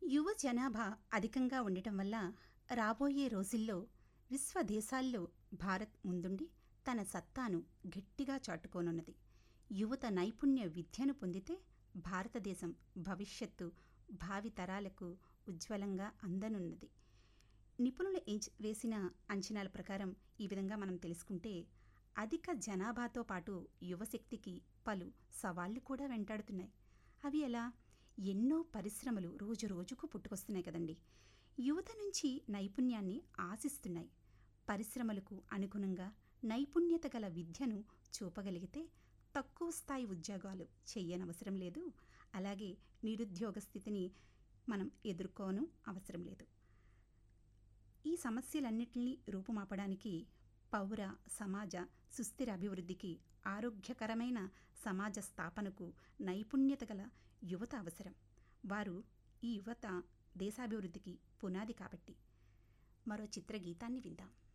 యువ జనాభా అధికంగా ఉండటం వల్ల రాబోయే రోజుల్లో విశ్వ దేశాల్లో భారత్ ముందుండి తన సత్తాను గట్టిగా చాటుకోనున్నది యువత నైపుణ్య విద్యను పొందితే భారతదేశం భవిష్యత్తు భావితరాలకు ఉజ్వలంగా అందనున్నది నిపుణులు ఎంచ్ వేసిన అంచనాల ప్రకారం ఈ విధంగా మనం తెలుసుకుంటే అధిక జనాభాతో పాటు యువశక్తికి పలు సవాళ్లు కూడా వెంటాడుతున్నాయి అవి ఎలా ఎన్నో పరిశ్రమలు రోజు రోజుకు పుట్టుకొస్తున్నాయి కదండి యువత నుంచి నైపుణ్యాన్ని ఆశిస్తున్నాయి పరిశ్రమలకు అనుగుణంగా నైపుణ్యత గల విద్యను చూపగలిగితే తక్కువ స్థాయి ఉద్యోగాలు చెయ్యనవసరం లేదు అలాగే నిరుద్యోగ స్థితిని మనం ఎదుర్కోను అవసరం లేదు ఈ సమస్యలన్నింటినీ రూపుమాపడానికి పౌర సమాజ సుస్థిర అభివృద్ధికి ఆరోగ్యకరమైన సమాజ స్థాపనకు నైపుణ్యత గల యువత అవసరం వారు ఈ యువత దేశాభివృద్ధికి పునాది కాబట్టి మరో చిత్రగీతాన్ని విందాం